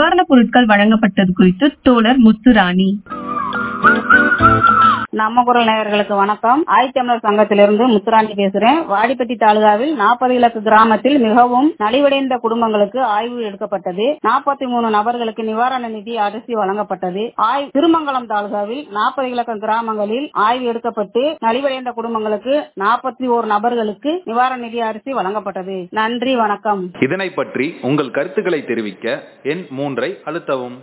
நிவாரணப் பொருட்கள் வழங்கப்பட்டது குறித்து தோழர் முத்துராணி நம்ம குரல் நேயர்களுக்கு வணக்கம் ஆய்த்தமிழர் சங்கத்திலிருந்து முத்துராணி பேசுறேன் வாடிப்பட்டி தாலுகாவில் நாற்பது இலக்கு கிராமத்தில் மிகவும் நலிவடைந்த குடும்பங்களுக்கு ஆய்வு எடுக்கப்பட்டது நாற்பத்தி மூணு நபர்களுக்கு நிவாரண நிதி அரிசி வழங்கப்பட்டது ஆய்வு திருமங்கலம் தாலுகாவில் நாற்பது இலக்க கிராமங்களில் ஆய்வு எடுக்கப்பட்டு நலிவடைந்த குடும்பங்களுக்கு நாற்பத்தி ஓரு நபர்களுக்கு நிவாரண நிதி அரிசி வழங்கப்பட்டது நன்றி வணக்கம் இதனை பற்றி உங்கள் கருத்துக்களை தெரிவிக்க எண் மூன்றை அழுத்தவும்